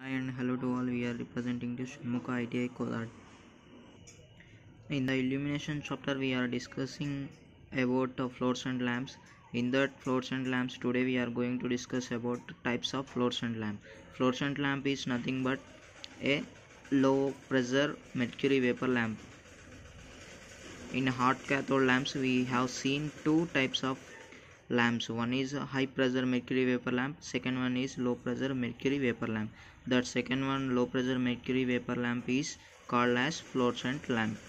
Hi and hello to all. We are representing the Shinmuka ITI Kolar. In the illumination chapter, we are discussing about uh, fluorescent lamps. In that fluorescent lamps, today we are going to discuss about types of fluorescent lamp. Fluorescent lamp is nothing but a low pressure mercury vapor lamp. In hot cathode lamps, we have seen two types of lamps one is a high pressure mercury vapor lamp second one is low pressure mercury vapor lamp that second one low pressure mercury vapor lamp is called as fluorescent lamp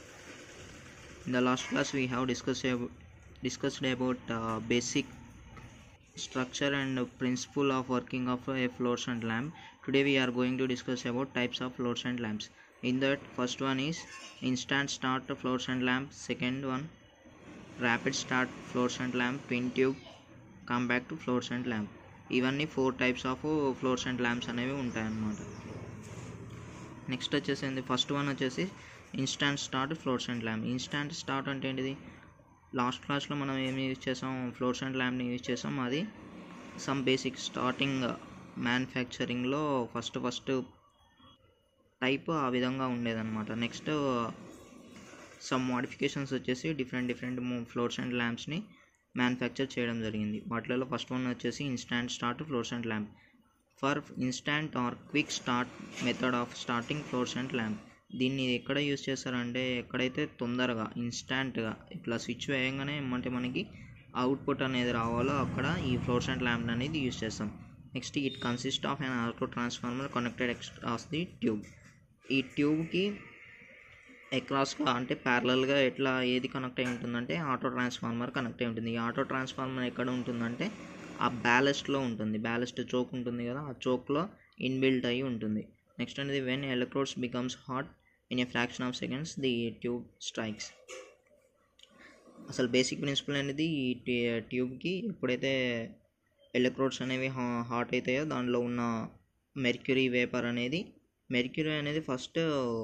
in the last class we have discussed ab- discussed about uh, basic structure and principle of working of a fluorescent lamp today we are going to discuss about types of fluorescent lamps in that first one is instant start fluorescent lamp second one rapid start fluorescent lamp twin tube compact fluorescent lamp ఇవన్నీ four types of fluorescent lamps అనేవి ఉంటాయన్నమాట next వచ్చేసి first one వచ్చేసి instant start fluorescent lamp instant start అంటే ఏంటిది last క్లాస్లో మనం ఏమి యూజ్ చేసాం ఫ్లోర్సెంట్ ల్యాంప్ని యూజ్ చేసాం అది సమ్ బేసిక్ స్టార్టింగ్ మ్యానుఫ్యాక్చరింగ్లో ఫస్ట్ ఫస్ట్ టైప్ ఆ విధంగా ఉండేదన్నమాట నెక్స్ట్ సమ్ మోడిఫికేషన్స్ వచ్చేసి డిఫరెంట్ డిఫరెంట్ ఫ్లోర్సెంట్ ల్యాంప్స్ని మ్యానుఫ్యాక్చర్ చేయడం జరిగింది వాటిలో ఫస్ట్ వన్ వచ్చేసి instant start fluorescent lamp for instant or quick start method of starting fluorescent lamp దీన్ని ఎక్కడ యూస్ చేస్తారంటే ఎక్కడైతే తొందరగా ఇన్స్టాంట్గా ఇట్లా స్విచ్ వేయంగానే ఏమంటే మనకి అవుట్పుట్ అనేది రావాలో అక్కడ ఈ ఫ్లోర్సెంట్ ల్యాంప్ అనేది యూస్ చేస్తాం next it consist of an auto transformer connected across the tube ఈ ట్యూబ్కి అక్రాస్గా అంటే ప్యారలల్గా ఎట్లా ఏది కనెక్ట్ అయి ఉంటుందంటే ఆటో ట్రాన్స్ఫార్మర్ కనెక్ట్ అయి ఉంటుంది ఈ ఆటో ట్రాన్స్ఫార్మర్ ఎక్కడ ఉంటుందంటే ఆ బ్యాలెస్ట్లో ఉంటుంది బ్యాలెస్ట్ చోక్ ఉంటుంది కదా ఆ చోక్లో ఇన్బిల్ట్ అయి ఉంటుంది నెక్స్ట్ అనేది when electrodes becomes hot in a fraction of seconds the tube strikes అసలు బేసిక్ ప్రిన్సిపల్ అనేది ఈ ట్యూబ్కి ఎప్పుడైతే ఎలక్ట్రోడ్స్ అనేవి హాట్ అవుతాయో దానిలో ఉన్న మెర్క్యూరీ వేపర్ అనేది మెర్క్యూరీ అనేది ఫస్ట్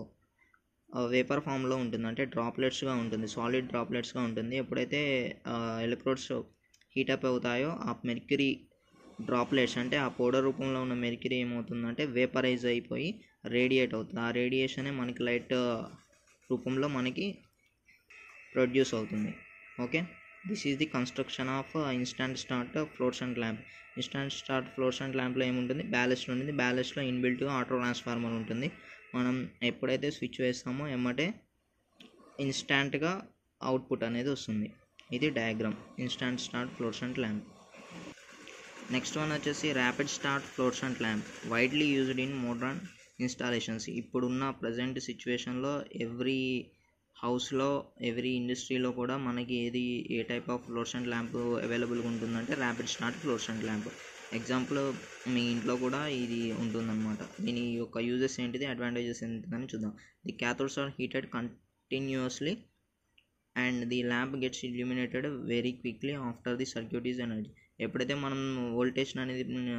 వేపర్ ఫామ్లో ఉంటుంది అంటే డ్రాప్లెట్స్గా ఉంటుంది సాలిడ్ డ్రాప్లెట్స్గా ఉంటుంది ఎప్పుడైతే ఎలక్ట్రోడ్స్ హీటప్ అవుతాయో ఆ మెర్క్యూరీ డ్రాప్లెట్స్ అంటే ఆ పౌడర్ రూపంలో ఉన్న మెర్క్యూరీ ఏమవుతుందంటే వేపరైజ్ అయిపోయి రేడియేట్ అవుతుంది ఆ రేడియేషనే మనకి లైట్ రూపంలో మనకి ప్రొడ్యూస్ అవుతుంది okay this is the construction of instant start fluorescent lamp instant start fluorescent ల్యాంప్లో ఏముంటుంది బ్యాలెస్ట్ ఉంటుంది బ్యాలెస్ట్లో ఇన్బిల్ట్గా ఆటో ట్రాన్స్ఫార్మర్ ఉంటుంది మనం ఎప్పుడైతే స్విచ్ వేస్తామో ఎమ్మటే ఇన్స్టాంట్గా అవుట్పుట్ అనేది వస్తుంది ఇది diagram instant start fluorescent lamp next one వచ్చేసి rapid start fluorescent lamp widely used in modern installations ఇప్పుడున్న ప్రజెంట్ సిచ్యువేషన్లో ఎవ్రీ హౌస్లో ఎవ్రీ ఇండస్ట్రీలో కూడా మనకి ఏది ఏ టైప్ ఆఫ్ ఫ్లోర్సెంట్ ల్యాంప్ అవైలబుల్గా ఉంటుందంటే rapid start fluorescent lamp example మీ ఇంట్లో కూడా ఇది ఉంటుందన్నమాట దీని యొక్క యూజెస్ ఏంటిది అడ్వాంటేజెస్ ఏంటిదని చూద్దాం the cathodes are heated continuously and the lamp gets illuminated very quickly after the circuit is energy ఎప్పుడైతే మనం వోల్టేజ్ అనేది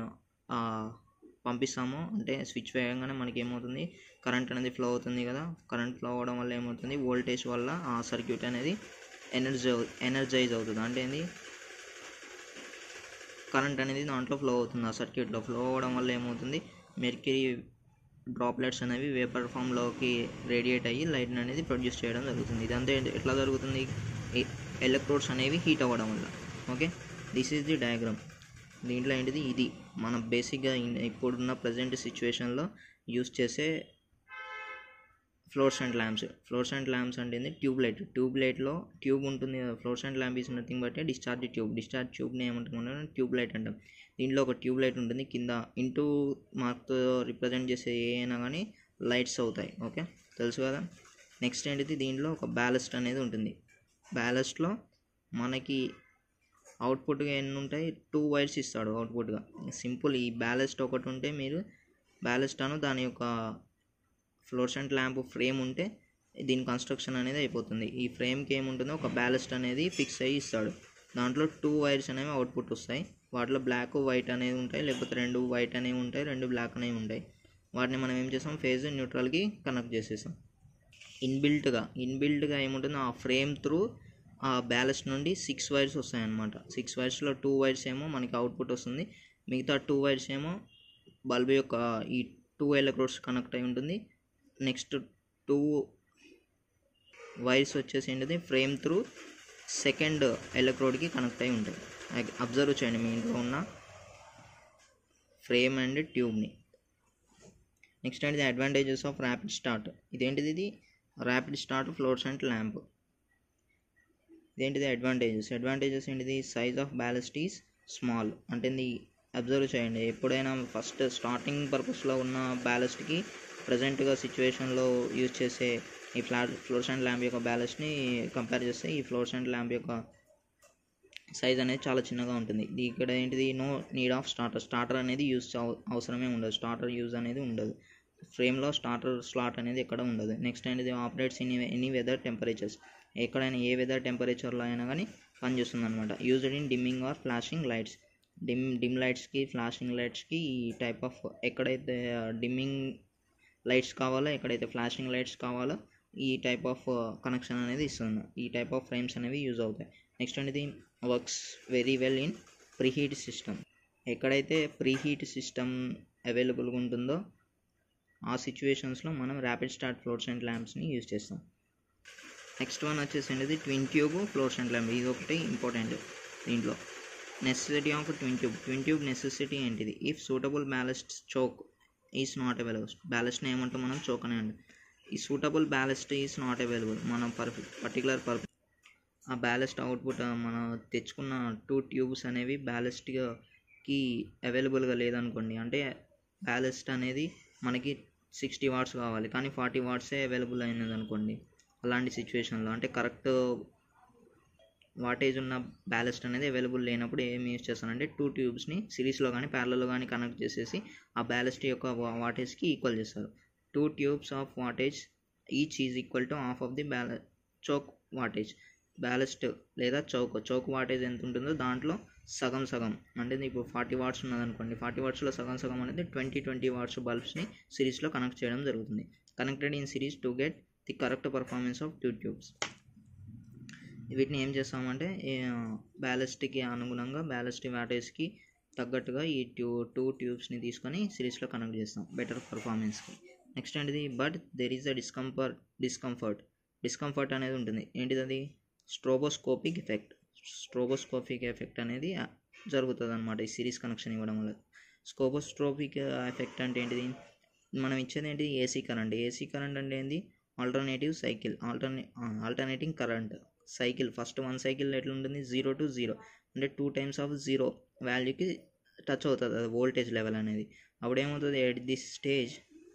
పంపిస్తామో అంటే స్విచ్ వేయగానే మనకి ఏమవుతుంది కరెంట్ అనేది ఫ్లో అవుతుంది కదా కరెంట్ ఫ్లో అవ్వడం వల్ల ఏమవుతుంది వోల్టేజ్ వల్ల ఆ సర్క్యూట్ అనేది ఎనర్జీ ఎనర్జైజ్ అవుతుంది అంటే ఏంది కరెంట్ అనేది దాంట్లో ఫ్లో అవుతుంది ఆ సర్క్యూట్లో ఫ్లో అవ్వడం వల్ల ఏమవుతుంది మెర్క్యూరీ డ్రాప్లెట్స్ అనేవి వేపర్ ఫామ్లోకి రేడియేట్ అయ్యి లైట్ అనేది ప్రొడ్యూస్ చేయడం జరుగుతుంది ఇదంతా ఎట్లా జరుగుతుంది ఎలక్ట్రోడ్స్ అనేవి హీట్ అవ్వడం వల్ల okay this is the diagram దీంట్లో ఏంటిది ఇది మనం బేసిక్గా ఇప్పుడున్న ప్రజెంట్ సిచ్యువేషన్లో యూస్ చేసే ఫ్లోర్సెంట్ ల్యాంప్స్ ఫ్లోర్సెంట్ ల్యాంప్స్ అంటే ట్యూబ్ లైట్ ట్యూబ్ లైట్లో ట్యూబ్ ఉంటుంది fluorescent lamp is nothing but discharge tube discharge ట్యూబ్ని ఏమంటాం ట్యూబ్ లైట్ అంటాం దీంట్లో ఒక ట్యూబ్ లైట్ ఉంటుంది కింద ఇంటూ మార్క్తో రిప్రజెంట్ చేసే ఏ అయినా కానీ లైట్స్ అవుతాయి ఓకే తెలుసు కదా నెక్స్ట్ ఏంటిది దీంట్లో ఒక బ్యాలెస్ట్ అనేది ఉంటుంది బ్యాలెస్ట్లో మనకి అవుట్పుట్గా ఎన్ని ఉంటాయి టూ వైర్స్ ఇస్తాడు అవుట్పుట్గా సింపుల్ ఈ బ్యాలెస్ట్ ఒకటి ఉంటే మీరు బ్యాలెస్ట్ అను దాని యొక్క ఫ్లోర్సెంట్ ల్యాంప్ ఫ్రేమ్ ఉంటే దీని కన్స్ట్రక్షన్ అనేది అయిపోతుంది ఈ ఫ్రేమ్కి ఏముంటుందో ఒక బ్యాలెస్ట్ అనేది ఫిక్స్ అయ్యి ఇస్తాడు దాంట్లో టూ వైర్స్ అనేవి అవుట్పుట్ వస్తాయి వాటిలో బ్లాక్ వైట్ అనేవి ఉంటాయి లేకపోతే రెండు వైట్ అనేవి ఉంటాయి రెండు బ్లాక్ అనేవి ఉంటాయి వాటిని మనం ఏం చేస్తాం ఫేజ్ న్యూట్రల్కి కనెక్ట్ చేసేసాం ఇన్బిల్ట్గా ఇన్బిల్ట్గా ఏముంటుందో ఆ ఫ్రేమ్ త్రూ ఆ బ్యాలెస్ట్ నుండి సిక్స్ వైర్స్ వస్తాయన్నమాట సిక్స్ వైర్స్లో టూ వైర్స్ ఏమో మనకి అవుట్పుట్ వస్తుంది మిగతా టూ వైర్స్ ఏమో బల్బ్ యొక్క ఈ టూ ఎలక్ట్రోడ్స్ కనెక్ట్ అయి ఉంటుంది నెక్స్ట్ టూ వైర్స్ వచ్చేసి ఏంటిది ఫ్రేమ్ త్రూ సెకండ్ ఎలక్ట్రోడ్కి కనెక్ట్ అయి ఉంటాయి అబ్జర్వ్ చేయండి మీ ఇంట్లో ఉన్న ఫ్రేమ్ అండ్ ట్యూబ్ని నెక్స్ట్ ఏంటిది అడ్వాంటేజెస్ ఆఫ్ ర్యాపిడ్ స్టార్ట్ ఇదేంటిది ఇది ర్యాపిడ్ స్టార్ట్ ఫ్లోర్సెంట్ ల్యాంప్ ఇదేంటిది అడ్వాంటేజెస్ అడ్వాంటేజెస్ ఏంటిది size of ballast is small అంటే ఇది అబ్జర్వ్ చేయండి ఎప్పుడైనా ఫస్ట్ స్టార్టింగ్ పర్పస్లో ఉన్న బ్యాలెస్ట్కి ప్రజెంట్గా సిచ్యువేషన్లో యూజ్ చేసే ఈ ఫ్లాట్ ఫ్లోర్సెంట్ ల్యాంప్ యొక్క బ్యాలెస్ట్ని కంపేర్ చేస్తే ఈ ఫ్లోర్సెంట్ ల్యాంప్ యొక్క సైజ్ అనేది చాలా చిన్నగా ఉంటుంది ఇది ఇక్కడ ఏంటిది no need of starter starter అనేది యూజ్ అవసరమే ఉండదు స్టార్టర్ యూజ్ అనేది ఉండదు ఫ్రేమ్లో స్టార్టర్ స్లాట్ అనేది ఎక్కడ ఉండదు నెక్స్ట్ ఏంటిది operates in any weather temperatures ఎక్కడైనా ఏ వెదర్ టెంపరేచర్లో అయినా కానీ పనిచేస్తుంది అనమాట used in dimming or flashing lights dim dim లైట్స్కి ఫ్లాషింగ్ లైట్స్కి ఈ టైప్ ఆఫ్ ఎక్కడైతే డిమ్మింగ్ లైట్స్ కావాలో ఎక్కడైతే ఫ్లాషింగ్ లైట్స్ కావాలో ఈ టైప్ ఆఫ్ కనెక్షన్ అనేది ఇస్తుంది ఈ టైప్ ఆఫ్ ఫ్రేమ్స్ అనేవి యూజ్ అవుతాయి నెక్స్ట్ అనేది works very well in preheat system ఎక్కడైతే ప్రీహీట్ సిస్టమ్ అవైలబుల్గా ఉంటుందో ఆ సిచ్యువేషన్స్లో మనం ర్యాపిడ్ స్టార్ట్ ఫ్లోర్సెంట్ ల్యాంప్స్ని యూజ్ చేస్తాం నెక్స్ట్ వన్ వచ్చేసి ఏంటిది ట్విన్ ట్యూబ్ ఫ్లోర్సెంట్ ల్యాంప్ ఇది ఒకటి ఇంపార్టెంట్ దీంట్లో necessity of twin tube twin tube necessity ఏంటిది if suitable ballast choke is not available బ్యాలెస్ట్ని ఏమంటాం మనం చోక్ అనే అండి ఈ suitable ballast is not available మనం పర్ఫెక్ట్ పర్టికులర్ పర్ ఆ బ్యాలెస్ట్ అవుట్పుట్ మనం తెచ్చుకున్న టూ ట్యూబ్స్ అనేవి బ్యాలెస్ట్కి అవైలబుల్గా లేదనుకోండి అంటే బ్యాలెస్ట్ అనేది మనకి సిక్స్టీ వాట్స్ కావాలి కానీ ఫార్టీ వాట్సే అవైలబుల్ అయినది అనుకోండి అలాంటి సిచ్యువేషన్లో అంటే కరెక్ట్ వాటేజ్ ఉన్న బ్యాలెస్ట్ అనేది అవైలబుల్ లేనప్పుడు ఏం యూస్ చేస్తానంటే టూ ట్యూబ్స్ని సిరీస్లో కానీ ప్యారలలో కానీ కనెక్ట్ చేసేసి ఆ బ్యాలెస్ట్ యొక్క వాటేజ్కి ఈక్వల్ చేస్తారు two tubes of wattage each is equal to half of the బ్యాల చోక్ వాటేజ్ బ్యాలెస్ట్ లేదా చౌక్ చౌక్ వాటేజ్ ఎంత ఉంటుందో దాంట్లో సగం సగం అంటే ఇప్పుడు ఫార్టీ వాట్స్ ఉన్నదనుకోండి ఫార్టీ వాట్స్లో సగం సగం అనేది ట్వంటీ ట్వంటీ వాట్స్ బల్బ్స్ని సిరీస్లో కనెక్ట్ చేయడం జరుగుతుంది connected in series to get the correct performance of two tubes వీటిని ఏం చేస్తామంటే బ్యాలెస్ట్కి అనుగుణంగా బ్యాలెస్ట్ వాటేజ్కి తగ్గట్టుగా ఈ ట్యూ టూ ట్యూబ్స్ని తీసుకొని సిరీస్లో కనెక్ట్ చేస్తాం బెటర్ పర్ఫార్మెన్స్కి నెక్స్ట్ ఏంటిది but there is a discomfort discomfort discomfort అనేది ఉంటుంది ఏంటిది అది స్ట్రోబోస్కోపిక్ ఎఫెక్ట్ స్ట్రోబోస్కోపిక్ ఎఫెక్ట్ అనేది జరుగుతుంది అనమాట ఈ సిరీస్ కనెక్షన్ ఇవ్వడం వల్ల స్కోబోస్ట్రోపిక్ ఎఫెక్ట్ అంటే ఏంటిది మనం ఇచ్చేది ఏంటి ఏసీ కరెంట్ ఏసీ కరెంట్ అంటే ఏంటి ఆల్టర్నేటివ్ సైకిల్ ఆల్టర్నే alternating current cycle first one cycle ఎట్లా ఉంటుంది జీరో టు జీరో అంటే టూ టైమ్స్ ఆఫ్ జీరో వాల్యూకి టచ్ అవుతుంది అది వోల్టేజ్ లెవెల్ అనేది అప్పుడు ఏమవుతుంది at this stage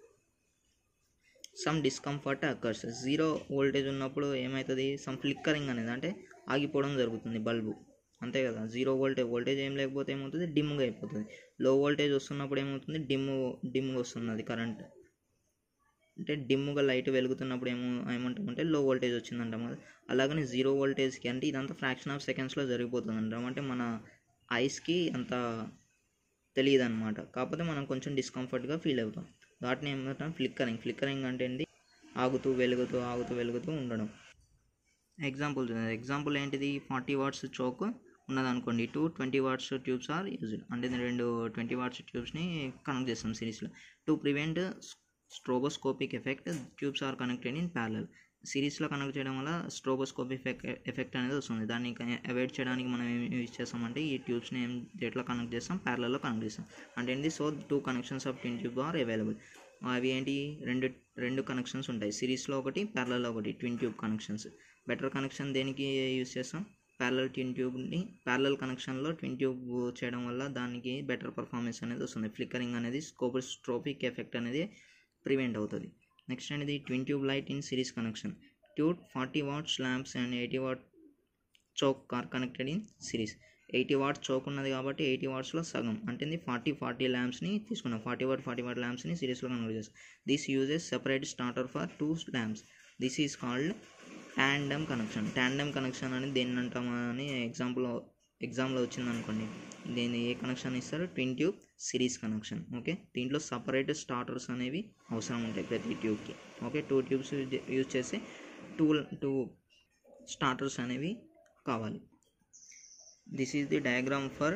some discomfort occurs zero voltage ఉన్నప్పుడు ఏమవుతుంది సమ్ ఫ్లిక్కరింగ్ అనేది అంటే ఆగిపోవడం జరుగుతుంది బల్బు అంతే కదా జీరో వోల్టేజ్ వోల్టేజ్ ఏం లేకపోతే ఏమవుతుంది డిమ్గా అయిపోతుంది లో వోల్టేజ్ వస్తున్నప్పుడు ఏమవుతుంది డిమ్ డిమ్గా వస్తుంది అది కరెంట్ అంటే డిమ్గా లైట్ వెలుగుతున్నప్పుడు ఏమో ఏమంటామంటే లో వోల్టేజ్ వచ్చిందంటాం కదా అలాగని జీరో వోల్టేజ్కి అంటే ఇదంతా ఫ్రాక్షన్ ఆఫ్ సెకండ్స్లో జరిగిపోతుంది అంటాం అంటే మన ఐస్కి అంత తెలియదు అనమాట కాకపోతే మనం కొంచెం డిస్కంఫర్ట్గా ఫీల్ అవుతాం వాటిని ఏమంటాం ఫ్లిక్కరింగ్ ఫ్లిక్కరింగ్ అంటే ఏంటి ఆగుతూ వెలుగుతూ ఆగుతూ వెలుగుతూ ఉండడం ఎగ్జాంపుల్ ఎగ్జాంపుల్ ఏంటిది ఫార్టీ వాట్స్ చోక్ ఉన్నదనుకోండి two twenty watts tubes are used అంటే రెండు ట్వంటీ వాట్స్ ట్యూబ్స్ని కనెక్ట్ చేస్తాం సిరీస్లో to prevent stroboscopic effect tubes are connected in parallel సిరీస్లో కనెక్ట్ చేయడం వల్ల స్ట్రోబోస్కోపిక్ ఎఫెక్ట్ ఎఫెక్ట్ అనేది వస్తుంది దాన్ని అవాయిడ్ చేయడానికి మనం ఏం యూజ్ చేస్తామంటే ఈ ట్యూబ్స్ని ఏం ఎట్లా కనెక్ట్ చేస్తాం ప్యారలలో కనెక్ట్ చేస్తాం అంటే ఏంటి so two connections of twin tube are available అవి ఏంటి రెండు రెండు కనెక్షన్స్ ఉంటాయి సిరీస్లో ఒకటి ప్యారలలో ఒకటి twin tube connections better connection దేనికి యూజ్ చేస్తాం ప్యారలల్ ట్విన్ ట్యూబ్ని ప్యారలల్ కనెక్షన్లో ట్విన్ ట్యూబ్ చేయడం వల్ల దానికి బెటర్ పర్ఫార్మెన్స్ అనేది వస్తుంది ఫ్లిక్కరింగ్ అనేది స్కోపోస్ట్రోపిక్ ఎఫెక్ట్ అనేది ప్రివెంట్ అవుతుంది నెక్స్ట్ అనేది twin tube light in series connection tube forty watts lamps and eighty watt choke are connected in series eighty watts choke ఉన్నది కాబట్టి ఎయిటీ వాట్స్లో సగం అంటే ఫార్టీ ఫార్టీ ల్యాంప్స్ని తీసుకున్నాం ఫార్టీ వాట్ ఫార్టీ వాట్ ల్యాంప్స్ని సిరీస్లో కనెక్ట్ చేస్తాం this uses separate starter for two lamps this is called tandem connection tandem connection అని దేన్ని అంటామని ఎగ్జాంపుల్ ఎగ్జామ్లో వచ్చింది అనుకోండి దీన్ని ఏ కనెక్షన్ ఇస్తారు twin tube series connection okay దీంట్లో సపరేట్ స్టార్టర్స్ అనేవి అవసరం ఉంటాయి ప్రతి ట్యూబ్కి ఓకే టూ ట్యూబ్స్ యూజ్ చేసి టూ టూ స్టార్టర్స్ అనేవి కావాలి this is the diagram for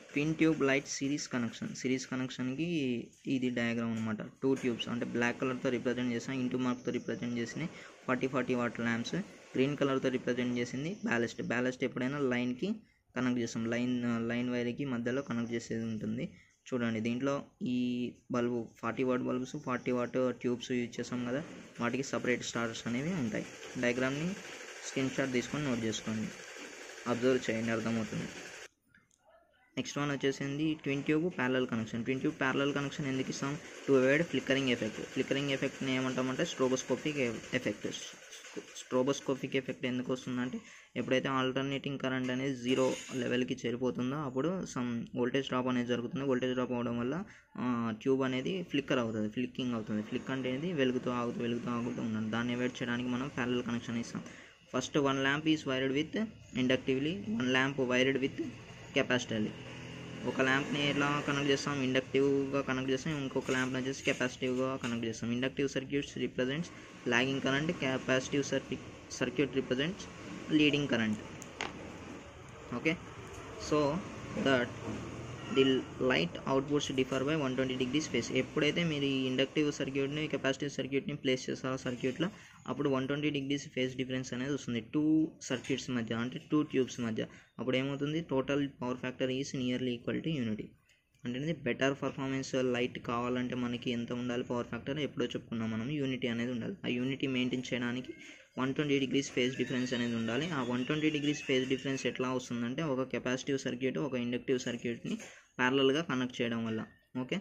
twin tube light series connection series కనెక్షన్కి ఇది డయాగ్రామ్ అనమాట టూ ట్యూబ్స్ అంటే బ్లాక్ కలర్తో రిప్రజెంట్ చేసిన ఇంటూ మార్క్తో రిప్రజెంట్ చేసిన forty forty watt lamps green కలర్తో రిప్రజెంట్ చేసింది బ్యాలెస్ట్ బ్యాలెస్ట్ ఎప్పుడైనా లైన్కి కనెక్ట్ చేస్తాం లైన్ లైన్ వైర్కి మధ్యలో కనెక్ట్ చేసేది ఉంటుంది చూడండి దీంట్లో ఈ bulb forty watt bulbs forty watt tubes use చేస్తాం కదా వాటికి సపరేట్ స్టార్స్ అనేవి ఉంటాయి డయాగ్రామ్ని స్క్రీన్ షాట్ తీసుకొని నోట్ చేసుకోండి అబ్జర్వ్ చేయండి అర్థమవుతుంది నెక్స్ట్ వన్ వచ్చేసింది twin tube parallel connection twin tube parallel connection ఎందుకు ఇస్తాం to avoid flickering effect flickering ఎఫెక్ట్ని ఏమంటామంటే స్ట్రోబోస్కోపిక్ ఎఫెక్ట్ స్ట్రోబోస్కోపిక్ ఎఫెక్ట్ ఎందుకు వస్తుందంటే ఎప్పుడైతే ఆల్టర్నేటింగ్ కరెంట్ అనేది జీరో లెవెల్కి చేరిపోతుందో అప్పుడు సమ్ వోల్టేజ్ డ్రాప్ అనేది జరుగుతుంది వోల్టేజ్ డ్రాప్ అవ్వడం వల్ల ట్యూబ్ అనేది ఫ్లిక్కర్ అవుతుంది ఫ్లిక్కింగ్ అవుతుంది ఫ్లిక్ అంటే అనేది వెలుగుతూ ఆగుతూ వెలుగుతూ ఆగుతూ ఉండాలి దాన్ని అవాయిడ్ చేయడానికి మనం ప్యారలల్ కనెక్షన్ ఇస్తాం first one lamp is wired with inductively one lamp wired with capacitively ఒక ల్యాంప్ని ఎలా కనెక్ట్ చేస్తాం ఇండక్టివ్గా కనెక్ట్ చేస్తాం ఇంకొక ల్యాంప్ని వచ్చేసి కెపాసిటివ్గా కనెక్ట్ చేస్తాం inductive circuits represents lagging current capacitive circuit circuit represents leading current okay so that the light outputs differ by one twenty degrees phase ఎప్పుడైతే మీరు ఈ ఇండక్టివ్ సర్క్యూట్ని కెపాసిటివ్ సర్క్యూట్ని ప్లేస్ చేస్తారో సర్క్యూట్లో అప్పుడు one twenty degrees phase difference అనేది వస్తుంది టూ సర్క్యూట్స్ మధ్య అంటే టూ ట్యూబ్స్ మధ్య అప్పుడు ఏమవుతుంది total power factor is nearly equal to unity అంటే బెటర్ పర్ఫార్మెన్స్ లైట్ కావాలంటే మనకి ఎంత ఉండాలి పవర్ ఫ్యాక్టర్ ఎప్పుడో చెప్పుకున్నాం మనం యూనిటీ అనేది ఉండాలి ఆ యూనిటీ మెయింటైన్ చేయడానికి one twenty degrees phase difference అనేది ఉండాలి ఆ one twenty degrees phase difference ఎట్లా వస్తుందంటే ఒక కెపాసిటివ్ సర్క్యూట్ ఒక ఇండక్టివ్ సర్క్యూట్ని ప్యారలల్గా కనెక్ట్ చేయడం వల్ల okay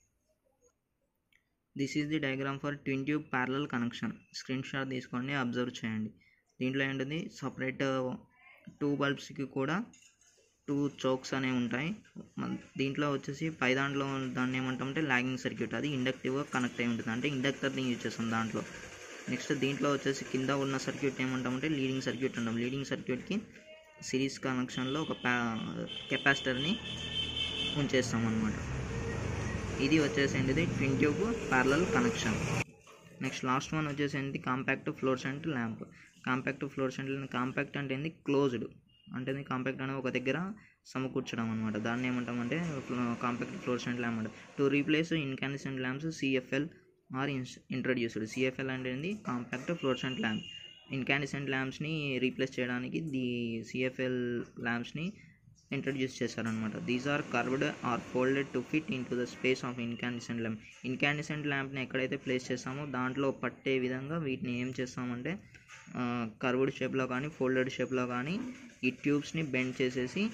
this is the diagram for twin tube parallel connection screen shot తీసుకోండి అబ్జర్వ్ చేయండి దీంట్లో ఏంటిది సపరేట్ టూ బల్బ్స్కి కూడా టూ చోక్స్ అనేవి ఉంటాయి దీంట్లో వచ్చేసి పై దాంట్లో దాన్ని ఏమంటామంటే లాగింగ్ సర్క్యూట్ అది ఇండక్టివ్గా కనెక్ట్ అయి ఉంటుంది అంటే ఇండక్టర్ని యూజ్ చేస్తాం దాంట్లో నెక్స్ట్ దీంట్లో వచ్చేసి కింద ఉన్న సర్క్యూట్ ఏమంటామంటే లీడింగ్ సర్క్యూట్ అంటాం లీడింగ్ సర్క్యూట్కి సిరీస్ కనెక్షన్లో ఒక ప్యా కెపాసిటర్ని ఉంచేస్తాం అనమాట ఇది వచ్చేసి ఏంటిది twin tube parallel connection next last one వచ్చేసి ఏంటి compact fluorescent lamp compact fluorescent compact అంటే ఏంది క్లోజ్డ్ అంటే కాంపాక్ట్ అనేది ఒక దగ్గర సమకూర్చడం అనమాట దాన్ని ఏమంటామంటే కాంపాక్ట్ ఫ్లోర్సెంట్ ల్యాంప్ అంటే to replace incandescent lamps CFL are introduced CFL అంటే ఏంది కాంపాక్ట్ ఫ్లోర్సెంట్ ల్యాంప్ ఇన్కాన్సెంట్ ల్యాంప్స్ని రీప్లేస్ చేయడానికి ది సిఎఫ్ఎల్ ల్యాంప్స్ని ఇంట్రడ్యూస్ చేశారనమాట these are curved or folded to fit into the space of incandescent lamp incandescent ల్యాంప్ని ఎక్కడైతే place చేస్తామో దాంట్లో పట్టే విధంగా వీటిని ఏం చేస్తామంటే కర్వ్డ్ షేప్లో కానీ ఫోల్డెడ్ షేప్లో కానీ ఈ ట్యూబ్స్ని బెండ్ చేసేసి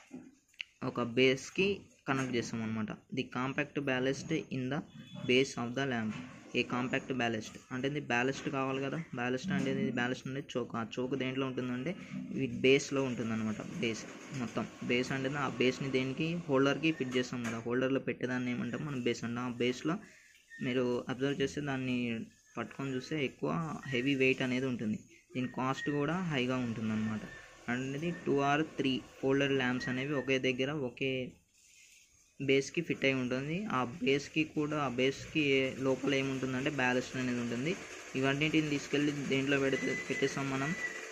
ఒక బేస్కి కనెక్ట్ చేస్తాం అనమాట the compact ballast in the base of the lamp ఏ కాంపాక్ట్ బ్యాలెస్ట్ అంటే ఇది బ్యాలెస్ట్ కావాలి కదా బ్యాలెస్ట్ అంటే ఇది బ్యాలెస్ట్ అంటే చోక్ ఆ చోక్ దేంట్లో ఉంటుందంటే ఇది బేస్లో ఉంటుందన్నమాట బేస్ మొత్తం బేస్ అంటే ఆ బేస్ని దేనికి హోల్డర్కి ఫిట్ చేస్తాం కదా హోల్డర్లో పెట్టేదాన్ని ఏమంటాం మనం బేస్ అంటే ఆ బేస్లో మీరు అబ్జర్వ్ చేస్తే దాన్ని పట్టుకొని చూస్తే ఎక్కువ హెవీ వెయిట్ అనేది ఉంటుంది దీని కాస్ట్ కూడా హైగా ఉంటుంది అనమాట అనేది two or three folder lamps అనేవి ఒకే దగ్గర ఒకే బేస్కి ఫిట్ అయి ఉంటుంది ఆ బేస్కి కూడా ఆ బేస్కి లోపల ఏముంటుందంటే బ్యాలెస్ట్ అనేది ఉంటుంది ఇవన్నిటిని తీసుకెళ్ళి దేంట్లో పెడితే పెట్టేస్తాం మనం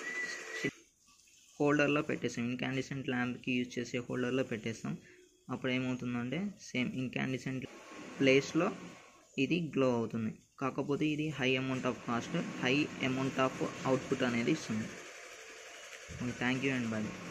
హోల్డర్లో పెట్టేస్తాం ఇన్కాండిసెంట్ ల్యాంప్కి యూజ్ చేసే హోల్డర్లో పెట్టేస్తాం అప్పుడు ఏమవుతుందంటే సేమ్ ఇన్కాండిసెంట్ ప్లేస్లో ఇది గ్లో అవుతుంది కాకపోతే ఇది high amount of cost high amount of output అనేది ఇస్తుంది థ్యాంక్ యూ అండ్ బాయ్